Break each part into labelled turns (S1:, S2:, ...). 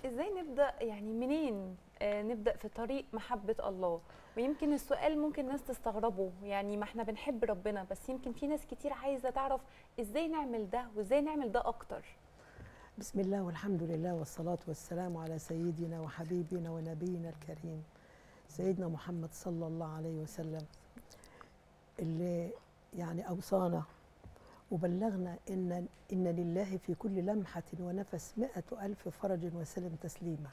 S1: ازاي نبدا يعني منين آه، نبدا في طريق محبه الله ويمكن السؤال ممكن ناس تستغربه يعني ما احنا بنحب ربنا بس يمكن في ناس كتير عايزه تعرف ازاي نعمل ده وازاي نعمل ده اكتر
S2: بسم الله والحمد لله والصلاة والسلام على سيدنا وحبيبنا ونبينا الكريم سيدنا محمد صلى الله عليه وسلم اللي يعني أوصانا وبلغنا إن إن لله في كل لمحة ونفس مئة ألف فرج وسلم تسليما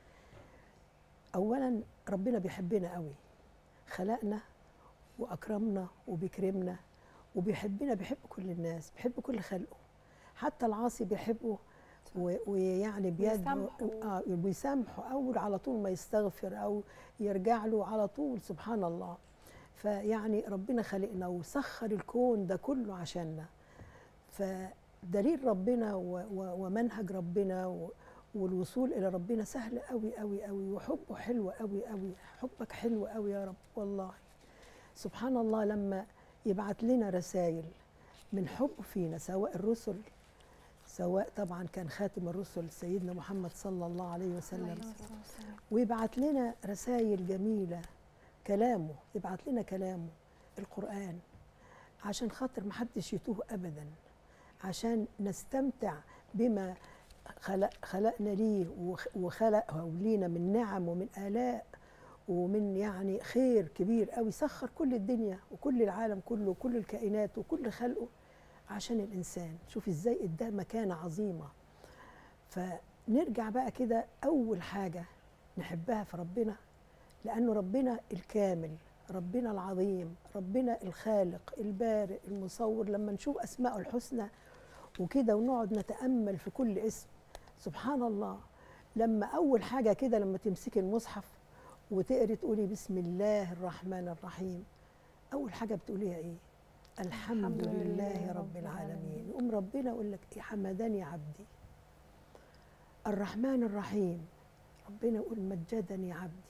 S2: أولا ربنا بيحبنا قوي خلقنا وأكرمنا وبيكرمنا وبيحبنا بيحب كل الناس بيحب كل خلقه حتى العاصي بيحبه و- ويعني بيد
S1: ويسامحه.
S2: اه بيسامحه او على طول ما يستغفر او يرجع له على طول سبحان الله فيعني ربنا خلقنا وسخر الكون ده كله عشاننا فدليل ربنا و- و- ومنهج ربنا و- والوصول الى ربنا سهل قوي قوي قوي وحبه حلو قوي قوي حبك حلو قوي يا رب والله سبحان الله لما يبعت لنا رسائل من حبه فينا سواء الرسل سواء طبعا كان خاتم الرسل سيدنا محمد صلى الله عليه وسلم ويبعت لنا رسائل جميلة كلامه يبعت لنا كلامه القرآن عشان خاطر محدش يتوه أبدا عشان نستمتع بما خلق خلقنا ليه وخ- وخلقه لينا من نعم ومن آلاء ومن يعني خير كبير قوي سخر كل الدنيا وكل العالم كله وكل الكائنات وكل خلقه عشان الإنسان شوف إزاي إداه مكانة عظيمة فنرجع بقى كده أول حاجة نحبها في ربنا لأنه ربنا الكامل ربنا العظيم ربنا الخالق البارئ المصور لما نشوف أسماءه الحسنى وكده ونقعد نتأمل في كل اسم سبحان الله لما أول حاجة كده لما تمسكي المصحف وتقري تقولي بسم الله الرحمن الرحيم أول حاجة بتقوليها إيه؟ الحمد,
S1: الحمد
S2: لله,
S1: لله
S2: رب
S1: رب
S2: العالمين
S1: العالمين.
S2: يقوم ربنا يقول لك إيه حمدني عبدي الرحمن الرحيم ربنا يقول مجدني عبدي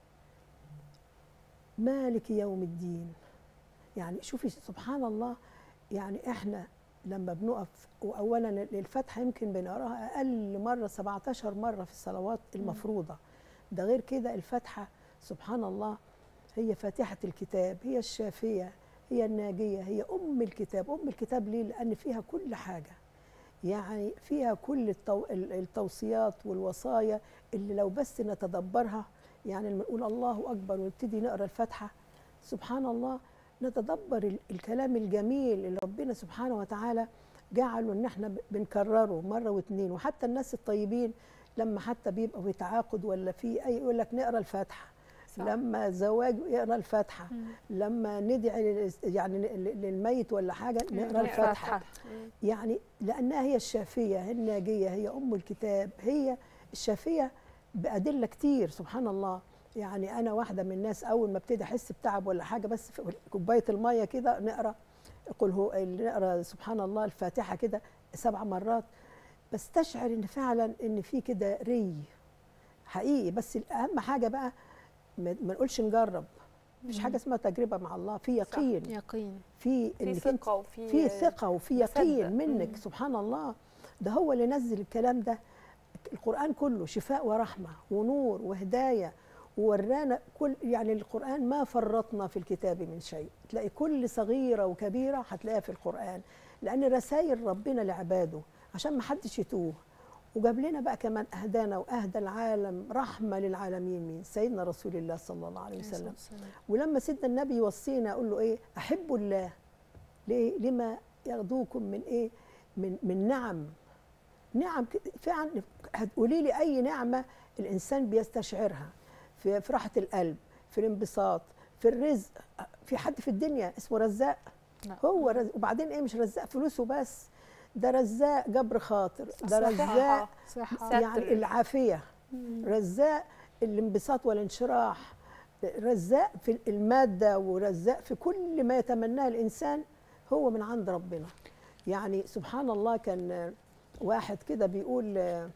S2: مالك يوم الدين يعني شوفي سبحان الله يعني احنا لما بنقف واولا الفاتحه يمكن بنقراها اقل مره 17 مره في الصلوات المفروضه ده غير كده الفاتحه سبحان الله هي فاتحه الكتاب هي الشافيه هي الناجيه هي ام الكتاب ام الكتاب ليه لان فيها كل حاجه يعني فيها كل التو... ال- التوصيات والوصايا اللي لو بس نتدبرها يعني لما نقول الله اكبر ونبتدي نقرا الفاتحه سبحان الله نتدبر ال- الكلام الجميل اللي ربنا سبحانه وتعالى جعله ان احنا ب- بنكرره مره واثنين وحتى الناس الطيبين لما حتى بيبقوا في تعاقد ولا في اي يقول لك نقرا الفاتحه
S1: صح.
S2: لما زواج يقرا الفاتحه لما ندعي لل- يعني ل- للميت ولا حاجه نقرا الفاتحه يعني لانها هي الشافيه هي الناجيه هي ام الكتاب هي الشافيه بادله كتير سبحان الله يعني انا واحده من الناس اول ما ابتدي احس بتعب ولا حاجه بس في كوبايه الميه كده نقرا قل هو نقرا سبحان الله الفاتحه كده سبع مرات بستشعر ان فعلا ان في كده ري حقيقي بس اهم حاجه بقى ما ما نقولش نجرب مفيش حاجه اسمها تجربه مع الله في يقين
S3: يقين
S2: في
S1: في
S2: إنك أنت
S1: ثقه وفي
S2: في ثقة وفي
S1: مصدق.
S2: يقين منك
S1: مم.
S2: سبحان الله ده هو اللي نزل الكلام ده القرآن كله شفاء ورحمة ونور وهداية وورانا كل يعني القرآن ما فرطنا في الكتاب من شيء تلاقي كل صغيرة وكبيرة هتلاقيها في القرآن لأن رسائل ربنا لعباده عشان ما حدش يتوه وجاب لنا بقى كمان أهدانا وأهدى العالم رحمة للعالمين مين سيدنا رسول الله صلى الله عليه وسلم ولما سيدنا النبي يوصينا يقول له ايه احبوا الله ليه لما يغدوكم من ايه من من نعم نعم ك- فعلا هتقولي لي اي نعمه الانسان بيستشعرها في في راحه القلب في الانبساط في الرزق في حد في الدنيا اسمه رزاق
S3: لا.
S2: هو رزق وبعدين ايه مش رزاق فلوسه بس ده رزاق جبر خاطر ده
S3: صحة.
S2: رزاق
S3: صحة
S1: ستر.
S2: يعني العافيه رزاق الانبساط والانشراح رزاق في الماده ورزاق في كل ما يتمناه الانسان هو من عند ربنا يعني سبحان الله كان واحد كده بيقول آه،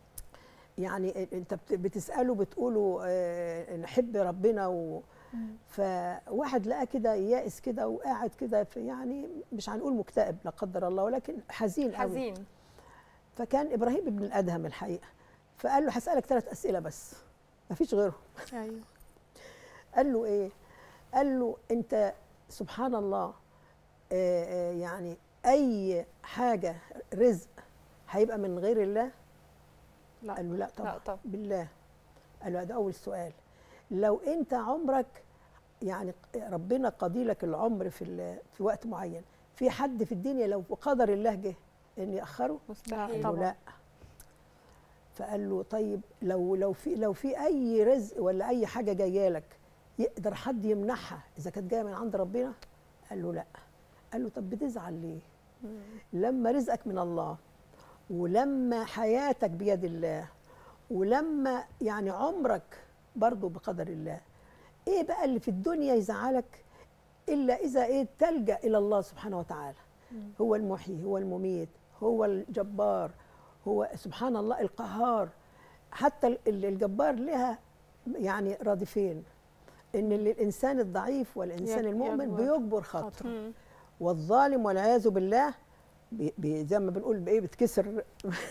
S2: يعني انت بت- بتساله بتقوله آه، نحب ربنا و فواحد لقى كده يائس كده وقاعد كده في يعني مش هنقول مكتئب لا قدر الله ولكن حزين قوي
S1: حزين
S2: فكان ابراهيم ابن الادهم الحقيقه فقال له هسالك ثلاث اسئله بس مفيش غيرهم
S1: ايوه
S2: قال له ايه قال له انت سبحان الله آه، آه، يعني اي حاجه رزق هيبقى من غير الله
S1: لا
S2: قال له لا طبعا
S1: لا طبعا
S2: بالله قال له ده اول سؤال لو انت عمرك يعني ربنا قضي لك العمر في ال- في وقت معين في حد في الدنيا لو قدر الله جه ان ياخره
S1: مستحيل
S2: قال له
S1: طبعا
S2: لا فقال له طيب لو لو في لو في اي رزق ولا اي حاجه جايه لك يقدر حد يمنعها اذا كانت جايه من عند ربنا قال له لا قال له طب بتزعل ليه
S1: مم.
S2: لما رزقك من الله ولما حياتك بيد الله ولما يعني عمرك برضه بقدر الله ايه بقى اللي في الدنيا يزعلك الا اذا ايه تلجا الى الله سبحانه وتعالى
S1: مم.
S2: هو المحيي هو المميت هو الجبار هو سبحان الله القهار حتى ال- ال- الجبار لها يعني رادفين ان ال- الانسان الضعيف والانسان
S1: يج-
S2: المؤمن
S1: يجبر
S2: بيجبر خاطره
S1: مم.
S2: والظالم والعياذ بالله بي بي زي ما بنقول بايه بتكسر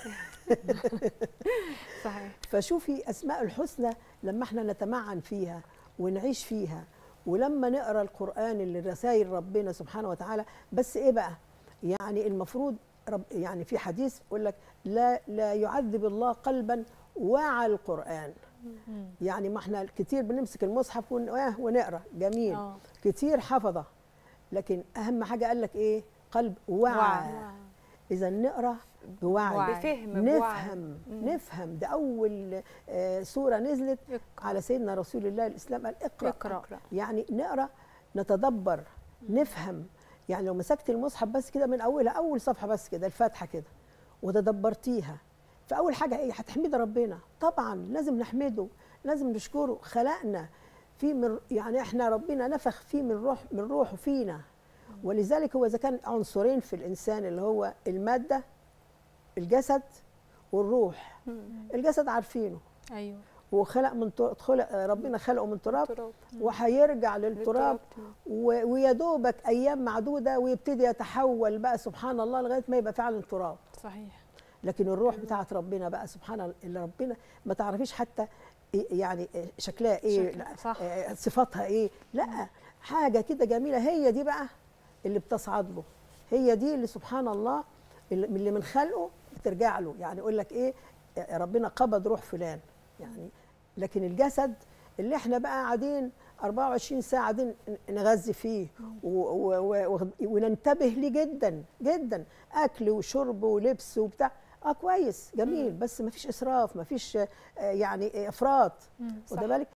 S1: صحيح
S2: فشوفي اسماء الحسنى لما احنا نتمعن فيها ونعيش فيها ولما نقرا القران اللي رسائل ربنا سبحانه وتعالى بس ايه بقى يعني المفروض رب يعني في حديث يقول لك لا لا يعذب الله قلبا وعى القران
S3: مم.
S2: يعني ما احنا كتير بنمسك المصحف ون- آه ونقرا جميل
S3: اه
S2: كتير حفظه لكن اهم حاجه قال لك ايه قلب وعى,
S3: وعى.
S2: اذا نقرا بوعي
S3: وعي.
S1: بفهم بوعي.
S2: نفهم
S1: مم.
S2: نفهم ده اول آه، سوره نزلت
S3: اقرأ.
S2: على سيدنا رسول الله الاسلام قال اقرا
S3: اقرأ.
S2: يعني نقرا نتدبر نفهم يعني لو مسكت المصحف بس كده من اولها اول صفحه بس كده الفاتحه كده وتدبرتيها فاول حاجه ايه هتحمدي ربنا طبعا لازم نحمده لازم نشكره خلقنا في من يعني احنا ربنا نفخ فيه من روح من روحه فينا ولذلك هو اذا كان عنصرين في الانسان اللي هو الماده الجسد والروح
S1: مم.
S2: الجسد عارفينه
S3: ايوه
S2: هو خلق من تر- خلق ربنا خلقه من تراب
S1: تراب
S2: وهيرجع للتراب
S1: للتراب.
S2: و- ويا دوبك ايام معدوده ويبتدي يتحول بقى سبحان الله لغايه ما يبقى فعلا تراب
S3: صحيح
S2: لكن الروح بتاعت ربنا بقى سبحان الله اللي ربنا ما تعرفيش حتى إيه- يعني إيه شكلها ايه
S3: شكل-
S2: لا،
S3: صح.
S2: آه، صفاتها ايه لا حاجه كده جميله هي دي بقى اللي بتصعد له هي دي اللي سبحان الله اللي اللي من خلقه بترجع له يعني يقول لك ايه آه، ربنا قبض روح فلان يعني لكن الجسد اللي احنا بقى قاعدين 24 ساعه قاعدين نغذي فيه و و و وننتبه ليه جدا جدا اكل وشرب ولبس وبتاع اه كويس جميل بس ما فيش اسراف ما فيش يعني افراط
S1: صح.
S2: واخد بالك